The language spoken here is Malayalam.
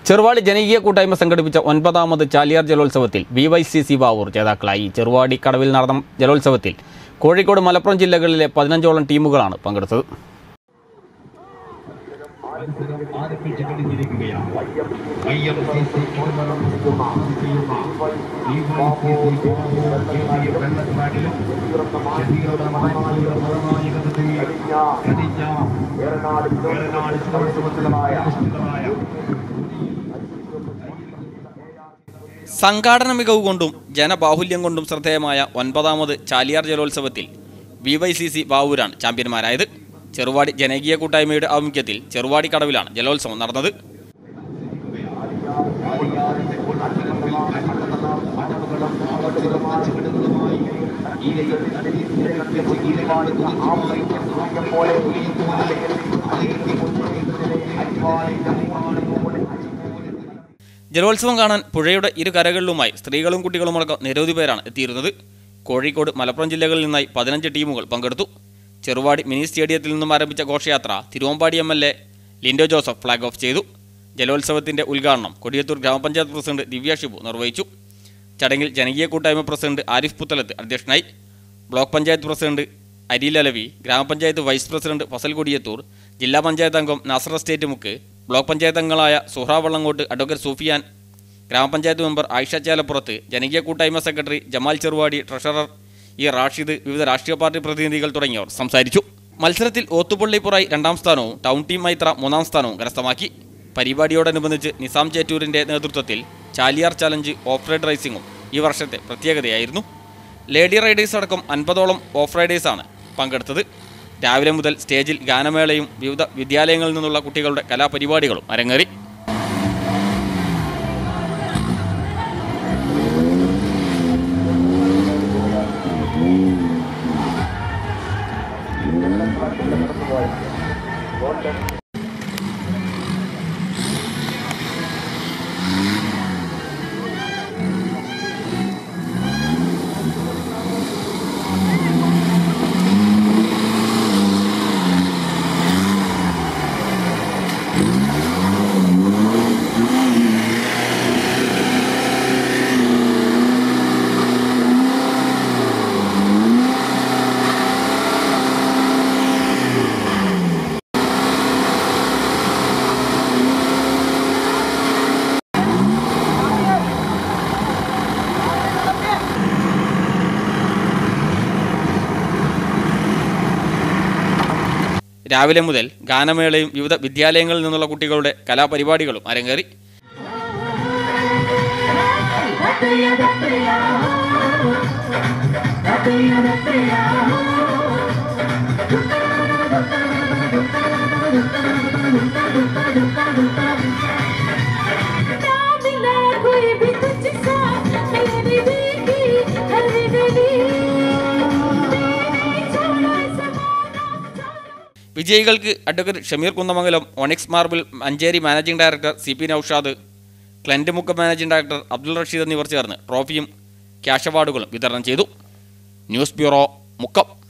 ചെറുവാടി ജനകീയ കൂട്ടായ്മ സംഘടിപ്പിച്ച ഒൻപതാമത് ചാലിയാർ ജലോത്സവത്തിൽ B Y C C Bavoor ജേതാക്കളായി ചെറുവാടി കടവിൽ നടന്ന ജലോത്സവത്തിൽ കോഴിക്കോട് മലപ്പുറം ജില്ലകളിലെ പതിനഞ്ചോളം ടീമുകളാണ് പങ്കെടുത്തത് മത്സരം ആരംഭിച്ചു കഴിഞ്ഞിരിക്കുകയാണ് ഐ എം സി സി വെള്ളക്കാടിലും ഷഹീറുടെ മഹനീയ മതനായകതയെ കഴിഞ്ഞ ഏറനാട് ജലോത്സവത്തിലുമായ സംഘാടന മികവ് കൊണ്ടും ജനബാഹുല്യം കൊണ്ടും ശ്രദ്ധേയമായ ഒൻപതാമത് ചാലിയാർ ജലോത്സവത്തിൽ ബി വൈ സി സി ബാവൂരാണ് ചാമ്പ്യന്മാരായത് ചെറുവാടി ജനകീയ കൂട്ടായ്മയുടെ ആഭിമുഖ്യത്തിൽ ചെറുവാടി കടവിലാണ് ജലോത്സവം നടന്നത് ജലോത്സവം കാണാൻ പുഴയുടെ ഇരു കരകളിലുമായി സ്ത്രീകളും കുട്ടികളുമടക്കം നിരവധി പേരാണ് എത്തിയിരുന്നത് കോഴിക്കോട് മലപ്പുറം ജില്ലകളിൽ നിന്നായി പതിനഞ്ച് ടീമുകൾ പങ്കെടുത്തു ചെറുവാടി മിനി സ്റ്റേഡിയത്തിൽ നിന്നും ആരംഭിച്ച ഘോഷയാത്ര Thiruvambady M L A Linto Joseph flag off ചെയ്തു ജലോത്സവത്തിന്റെ ഉദ്ഘാടനം കൊടിയത്തൂർ ഗ്രാമപഞ്ചായത്ത് പ്രസിഡന്റ് ദിവ്യ ഷിബു നിർവഹിച്ചു ചടങ്ങിൽ ജനകീയ കൂട്ടായ്മ പ്രസിഡന്റ് ആരിഫ് പുത്തലത്ത് അധ്യക്ഷനായി block panchayat president Aril Alavi grama panchayat vice president Fazal Kodiyathur ജില്ലാ പഞ്ചായത്ത് അംഗം നാസർ എസ്റ്റേറ്റ് മുക്ക് ബ്ലോക്ക് പഞ്ചായത്ത് അംഗങ്ങളായ സുഹ്റ വള്ളങ്കോട്ട് അഡ്വക്കേറ്റ് സൂഫിയാൻ ഗ്രാമപഞ്ചായത്ത് മെമ്പർ ആയിഷ ചേലപ്പുറത്ത് ജനകീയ കൂട്ടായ്മ secretary Jamal Cheruvadi treasurer E Rashid വിവിധ രാഷ്ട്രീയ പാർട്ടി പ്രതിനിധികൾ തുടങ്ങിയവർ സംസാരിച്ചു മത്സരത്തിൽ ഓത്തുപള്ളിപ്പുറായി രണ്ടാം സ്ഥാനവും ടൗൺ ടീം മൈത്ര മൂന്നാം സ്ഥാനവും കരസ്ഥമാക്കി പരിപാടിയോടനുബന്ധിച്ച് നിസാം ചേറ്റൂരിന്റെ നേതൃത്വത്തിൽ ചാലിയാർ ചലഞ്ച് ഓഫ് റൈഡ് റേസിംഗും ഈ വർഷത്തെ പ്രത്യേകതയായിരുന്നു ലേഡി റൈഡേഴ്സ് അടക്കം അൻപതോളം ഓഫ് റൈഡേഴ്സാണ് പങ്കെടുത്തത് രാവിലെ മുതൽ സ്റ്റേജിൽ ഗാനമേളയും വിവിധ വിദ്യാലയങ്ങളിൽ നിന്നുള്ള കുട്ടികളുടെ കലാപരിപാടികളും അരങ്ങേറി രാവിലെ മുതൽ ഗാനമേളയും വിവിധ വിദ്യാലയങ്ങളിൽ നിന്നുള്ള കുട്ടികളുടെ കലാപരിപാടികളും അരങ്ങേറി मिला कोई भी तुझसा मेरी बेटी हर गली छोड़ा समाना വിജയികൾക്ക് advocate Shameer Kunnamangalam onyx marble Manjeri managing director C P Noushad ക്ലന്റ് മുക്ക മാനേജിംഗ് ഡയറക്ടർ അബ്ദുൾ റഷീദ് എന്നിവർ ചേർന്ന് ട്രോഫിയും ക്യാഷ് അവാർഡുകളും വിതരണം ചെയ്തു ന്യൂസ് ബ്യൂറോ മുക്കം